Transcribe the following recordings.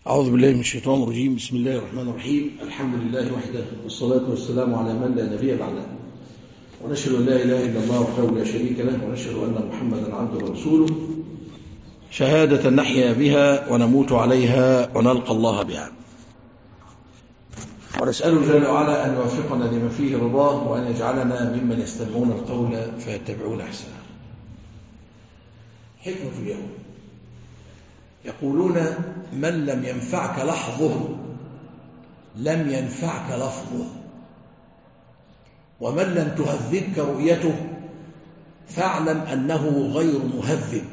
أعوذ بالله من الشيطان الرجيم بسم الله الرحمن الرحيم الحمد لله وحده والصلاة والسلام على من لا نبي بعده ونشهد أن لا إله إلا الله وحده لا شريك له ونشهد أن محمدا عبده ورسوله شهادة نحيا بها ونموت عليها ونلقى الله بها ونسأله جل وعلا أن يوفقنا لما فيه رضاه وأن يجعلنا ممن يستمعون القول فيتبعون أحسنه حكمة اليوم يقولون من لم ينفعك لحظه لم ينفعك لفظه ومن لم تهذبك رؤيته فاعلم أنه غير مهذب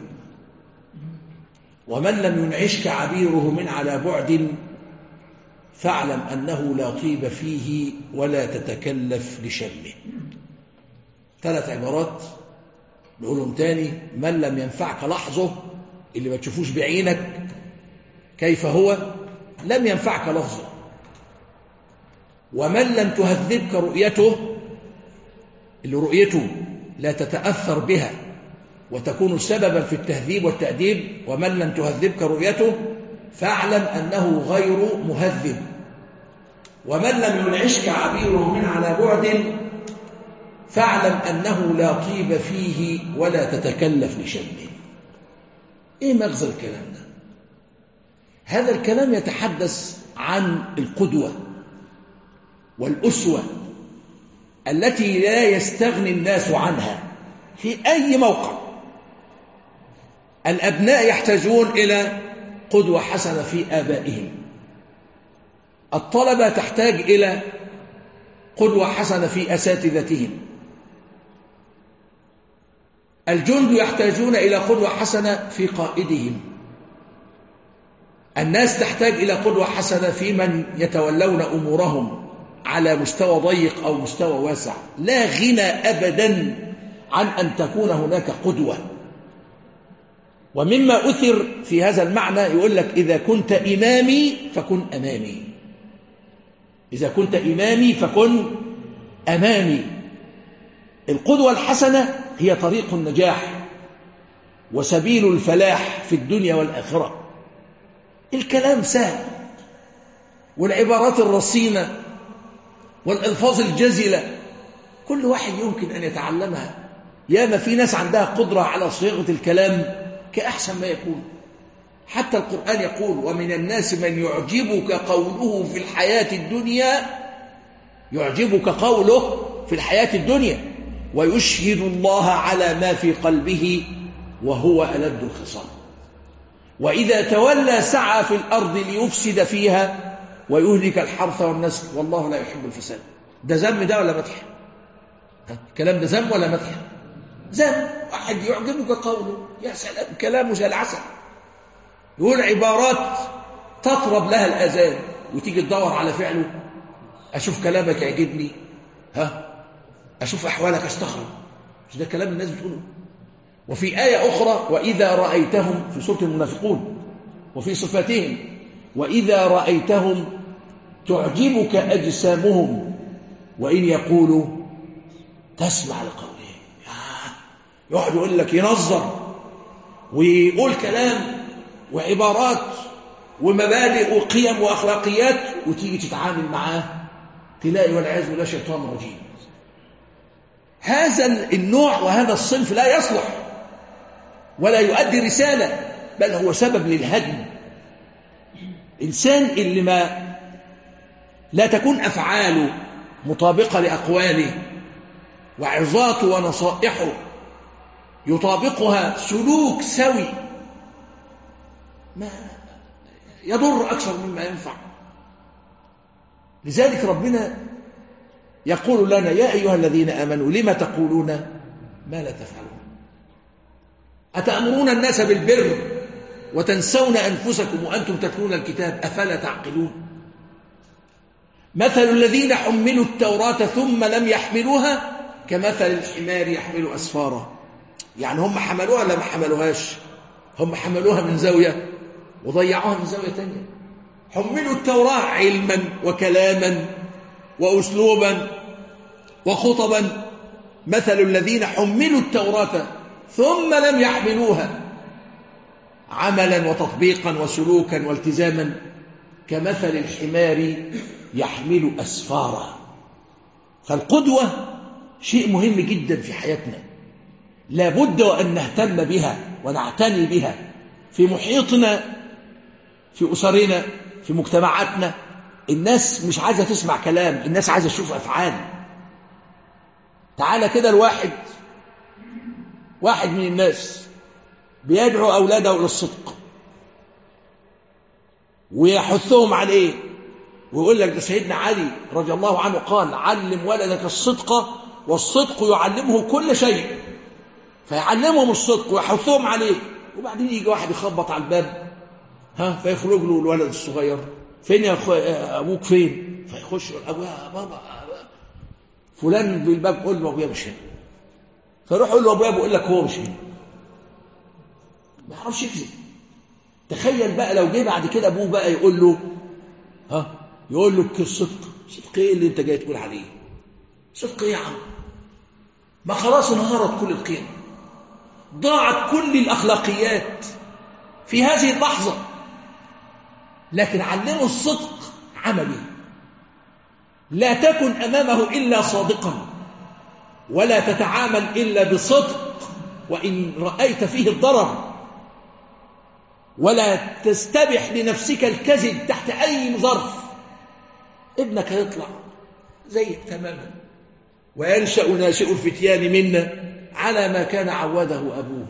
ومن لم ينعشك عبيره من على بعد فاعلم أنه لا طيب فيه ولا تتكلف لشمه ثلاث عبارات نقولهم تاني من لم ينفعك لحظه اللي ما تشوفوش بعينك كيف هو لم ينفعك لفظه ومن لم تهذبك رؤيته اللي رؤيته لا تتأثر بها وتكون سببا في التهذيب والتأديب ومن لم تهذبك رؤيته فاعلم أنه غير مهذب ومن لم ينعشك عبيره من على بعد فاعلم أنه لا طيب فيه ولا تتكلف لشمه إيه مغزى الكلام ده هذا الكلام يتحدث عن القدوة والأسوة التي لا يستغني الناس عنها في أي موقع الأبناء يحتاجون إلى قدوة حسنة في آبائهم الطلبة تحتاج إلى قدوة حسنة في أساتذتهم الجند يحتاجون إلى قدوة حسنة في قائدهم الناس تحتاج إلى قدوة حسنة في من يتولون أمورهم على مستوى ضيق أو مستوى واسع لا غنى أبدا عن أن تكون هناك قدوة ومما أثر في هذا المعنى يقول لك إذا كنت إمامي فكن أمامي إذا كنت إمامي فكن أمامي القدوة الحسنة هي طريق النجاح وسبيل الفلاح في الدنيا والآخرة الكلام سهل والعبارات الرصينة والألفاظ الجزلة كل واحد يمكن أن يتعلمها ياما في ناس عندها قدرة على صياغة الكلام كأحسن ما يكون حتى القرآن يقول ومن الناس من يعجبك قوله في الحياة الدنيا يعجبك قوله في الحياة الدنيا ويشهد الله على ما في قلبه وهو ألد الخصام وإذا تولى سعى في الأرض ليفسد فيها ويهلك الحرث والنسل والله لا يحب الفساد ده ذم ده ولا مدح الكلام ده ذم ولا مدح ذم واحد يعجبك قوله يا سلام كلامه زي العسل يقول عبارات تطرب لها الأذان وتيجي تدور على فعله أشوف كلامك يعجبني ها أشوف أحوالك أستغرب مش ده كلام الناس بتقوله وفي آية أخرى وإذا رأيتهم في سورة المنافقون وفي صفاتهم وإذا رأيتهم تعجبك أجسامهم وإن يقولوا تسمع لقولهم يقعد يقول لك ينظر ويقول كلام وعبارات ومبادئ وقيم وأخلاقيات وتيجي تتعامل معاه تلاقي والعياذ بالله شيطان رجيم هذا النوع وهذا الصنف لا يصلح ولا يؤدي رسالة بل هو سبب للهدم إنسان اللي ما لا تكون أفعاله مطابقة لأقواله وعظاته ونصائحه يطابقها سلوك سوي ما يضر أكثر مما ينفع لذلك ربنا يقول لنا يا أيها الذين آمنوا لما تقولون ما لا تفعلون أتأمرون الناس بالبر وتنسون أنفسكم وأنتم تتلون الكتاب أفلا تعقلون مثل الذين حملوا التوراة ثم لم يحملوها كمثل الحمار يحمل أسفارا يعني هم حملوها ولا ما حملوهاش هم حملوها من زاوية وضيعوها من زاوية تانية حملوا التوراة علما وكلاما وأسلوبا وخطبا مثل الذين حملوا التوراة ثم لم يحملوها عملا وتطبيقا وسلوكا والتزاما كمثل الحمار يحمل أسفارا فالقدوة شيء مهم جدا في حياتنا لابد وأن نهتم بها ونعتني بها في محيطنا في أسرنا في مجتمعاتنا الناس مش عايزة تسمع كلام الناس عايزة تشوف أفعال تعالى كده الواحد واحد من الناس بيدعو أولاده إلى الصدق ويحثهم عليه ويقول لك ده سيدنا علي رضي الله عنه قال علم ولدك الصدق والصدق يعلمه كل شيء فيعلمهم الصدق ويحثهم عليه وبعدين يجي واحد يخبط على الباب ها فيخرج له الولد الصغير فين يا أخو... ابوك فين فيخش ابويا يا بابا فلان في الباب قول له ابويا مش هنا فيروح يقول له ابويا بيقول لك هو مش هنا ما يعرفش يكذب تخيل بقى لو جه بعد كده ابوه بقى يقول له ها يقول له الصدق صدق ايه اللي انت جاي تقول عليه صدق ايه يا عم ما خلاص انهارت كل القيم ضاعت كل الاخلاقيات في هذه اللحظه لكن علمه الصدق عملي لا تكن امامه الا صادقا ولا تتعامل الا بصدق وان رايت فيه الضرر ولا تستبح لنفسك الكذب تحت أي ظرف ابنك هيطلع زيك تماما وينشأ ناشئ الفتيان منا على ما كان عوده أبوه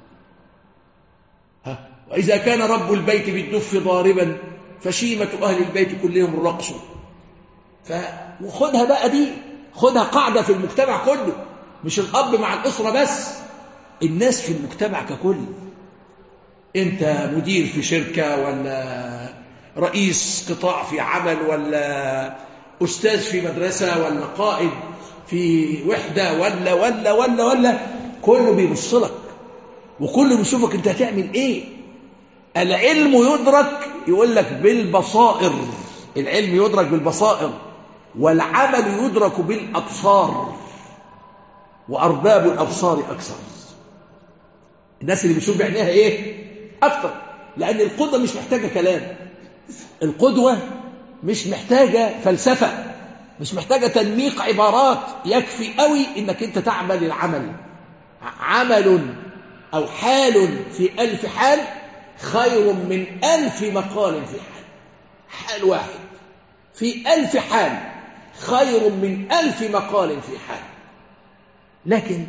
ها وإذا كان رب البيت بالدف ضاربا فشيمة أهل البيت كلهم الرقص ف... وخدها بقى دي خدها قاعدة في المجتمع كله مش الأب مع الأسرة بس الناس في المجتمع ككل انت مدير في شركة ولا رئيس قطاع في عمل ولا أستاذ في مدرسة ولا قائد في وحدة ولا ولا ولا ولا كله بيبص لك وكله بيشوفك انت هتعمل ايه العلم يدرك يقول لك بالبصائر العلم يدرك بالبصائر والعمل يدرك بالأبصار وأرباب الأبصار أكثر الناس اللي بيشوف بعينيها ايه أكثر لأن القدوة مش محتاجة كلام القدوة مش محتاجة فلسفة مش محتاجة تنميق عبارات يكفي قوي إنك أنت تعمل العمل عمل أو حال في ألف حال خير من ألف مقال في حال حال واحد في ألف حال خير من ألف مقال في حال لكن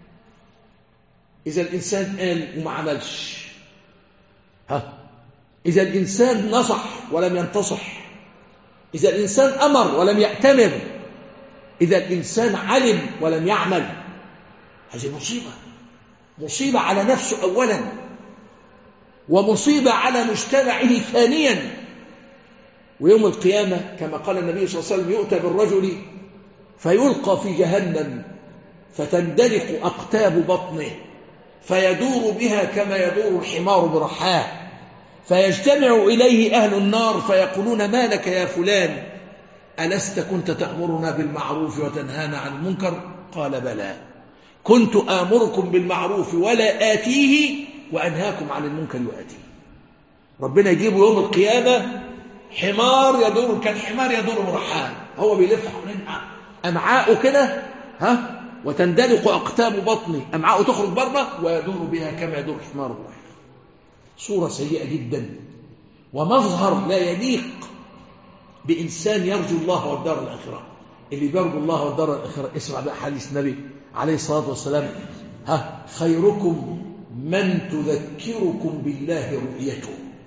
إذا الإنسان قال وما عملش ها إذا الإنسان نصح ولم ينتصح إذا الإنسان أمر ولم يأتمر إذا الإنسان علم ولم يعمل هذه مصيبة مصيبة على نفسه أولا ومصيبة على مجتمعه ثانيا ويوم القيامة كما قال النبي صلى الله عليه وسلم يؤتى بالرجل فيلقى في جهنم فتندلق أقتاب بطنه فيدور بها كما يدور الحمار برحاه فيجتمع إليه أهل النار فيقولون ما لك يا فلان ألست كنت تأمرنا بالمعروف وتنهانا عن المنكر قال بلى كنت آمركم بالمعروف ولا آتيه وأنهاكم عن المنكر وآتيه ربنا يجيبه يوم القيامة حمار يدور كالحمار يدور مرحان هو بيلف حوالين أمعاءه كده ها وتندلق أقتاب بطنه أمعاءه تخرج بره ويدور بها كما يدور الحمار مرحان صورة سيئة جدا ومظهر لا يليق بإنسان يرجو الله والدار الآخرة اللي بيرجو الله والدار الآخرة اسمع بقى حديث النبي عليه الصلاة والسلام ها خيركم من تذكركم بالله رؤيته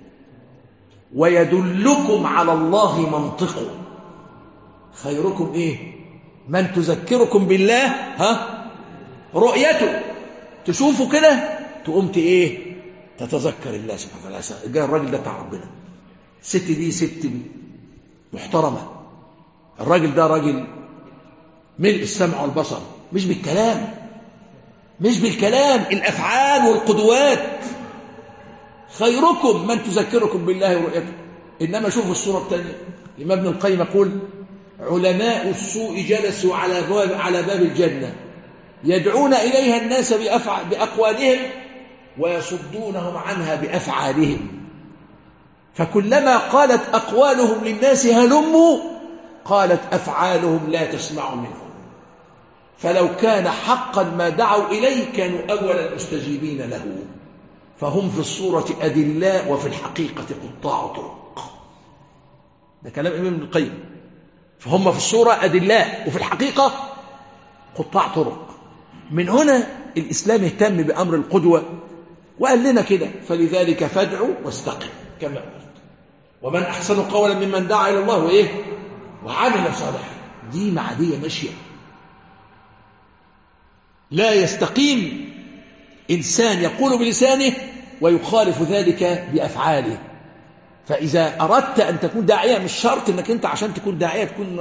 ويدلكم على الله منطقه خيركم ايه من تذكركم بالله ها رؤيته تشوفوا كده تقوم ايه تتذكر الله سبحانه وتعالى جاء الراجل ده بتاع ربنا الست دي ست محترمه الراجل ده راجل ملء السمع والبصر مش بالكلام مش بالكلام الافعال والقدوات خيركم من تذكركم بالله ورؤيته انما شوفوا الصوره الثانيه الامام ابن القيم يقول علماء السوء جلسوا على باب على باب الجنه يدعون اليها الناس بأفعال باقوالهم ويصدونهم عنها بافعالهم فكلما قالت أقوالهم للناس هلموا قالت أفعالهم لا تسمع منهم فلو كان حقا ما دعوا إليه كانوا أول المستجيبين له فهم في الصورة أدلاء وفي الحقيقة قطاع طرق ده كلام إمام ابن القيم فهم في الصورة أدلاء وفي الحقيقة قطاع طرق من هنا الإسلام اهتم بأمر القدوة وقال لنا كده فلذلك فادعوا واستقم كما قلت ومن أحسن قولا ممن دعا إلى الله وإيه وعمل صالحا دي معدية ماشية لا يستقيم إنسان يقول بلسانه ويخالف ذلك بأفعاله فإذا أردت أن تكون داعية مش شرط أنك أنت عشان تكون داعية تكون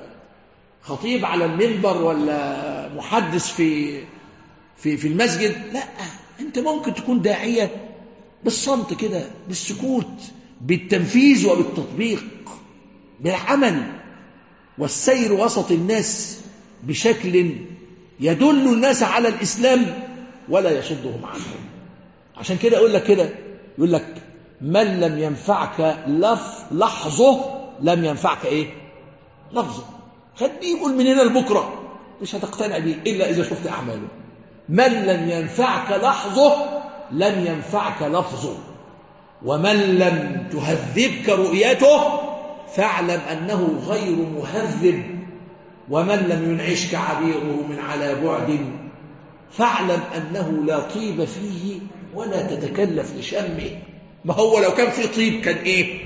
خطيب على المنبر ولا محدث في في في المسجد لا أنت ممكن تكون داعية بالصمت كده بالسكوت بالتنفيذ وبالتطبيق بالعمل والسير وسط الناس بشكل يدل الناس على الإسلام ولا يصدهم عنه عشان كده أقول لك كده يقول لك من لم ينفعك لف لحظه لم ينفعك ايه لفظه خليه يقول من هنا لبكره مش هتقتنع بيه الا اذا شفت اعماله من لم ينفعك لحظه لم ينفعك لفظه ومن لم تهذبك رؤيته فاعلم انه غير مهذب ومن لم ينعشك عبيره من على بعد فاعلم انه لا طيب فيه ولا تتكلف لشمه ما هو لو كان في طيب كان ايه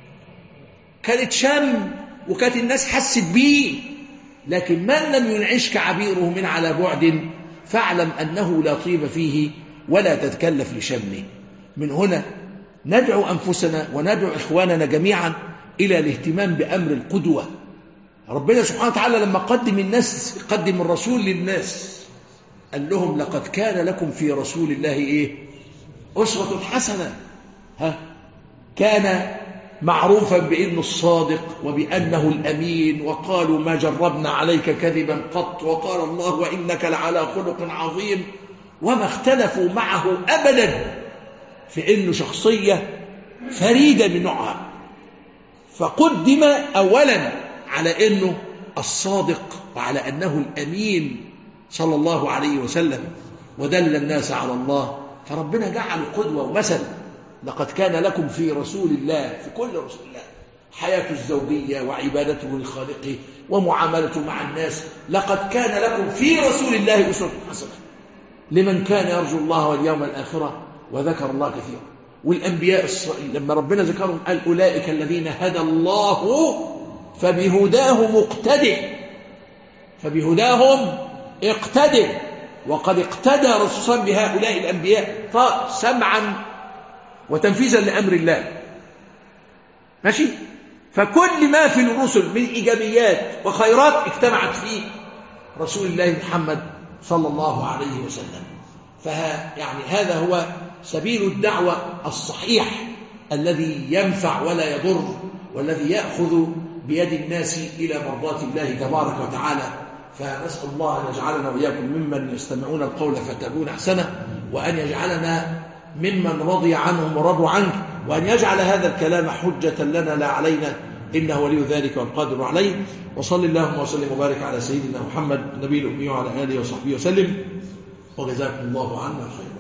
كانت شم وكانت الناس حست بيه لكن من لم ينعشك عبيره من على بعد فاعلم أنه لا طيب فيه ولا تتكلف لشمه من هنا ندعو أنفسنا وندعو إخواننا جميعا إلى الاهتمام بأمر القدوة ربنا سبحانه وتعالى لما قدم الناس قدم الرسول للناس قال لهم لقد كان لكم في رسول الله إيه أسوة حسنة ها كان معروفا بأنه الصادق وبأنه الأمين وقالوا ما جربنا عليك كذبا قط وقال الله وإنك لعلى خلق عظيم وما اختلفوا معه أبدا في أنه شخصية فريدة من نوعها فقدم أولا على أنه الصادق وعلى أنه الأمين صلى الله عليه وسلم ودل الناس على الله فربنا جعل قدوة ومثل لقد كان لكم في رسول الله في كل رسول الله حياته الزوجية وعبادته لخالقه ومعاملته مع الناس لقد كان لكم في رسول الله أسوة حسنة لمن كان يرجو الله واليوم الآخرة وذكر الله كثيرا والأنبياء الصالحين لما ربنا ذكرهم قال أولئك الذين هدى الله فبهداه مقتدئ فبهداهم اقتدئ وقد اقتدى رسول بهؤلاء الأنبياء سمعا وتنفيذا لأمر الله ماشي فكل ما في الرسل من إيجابيات وخيرات اجتمعت في رسول الله محمد صلى الله عليه وسلم فها يعني هذا هو سبيل الدعوة الصحيح الذي ينفع ولا يضر والذي يأخذ بيد الناس إلى مرضات الله تبارك وتعالى فنسأل الله أن يجعلنا وإياكم ممن يستمعون القول فاتبعون أحسنه وأن يجعلنا ممن رضي عنهم ورضوا عنه وأن يجعل هذا الكلام حجة لنا لا علينا إنه ولي ذلك والقادر عليه وصل اللهم وسلم وبارك على سيدنا محمد النبي الأمي وعلى آله وصحبه وسلم وجزاكم الله عنا خيرا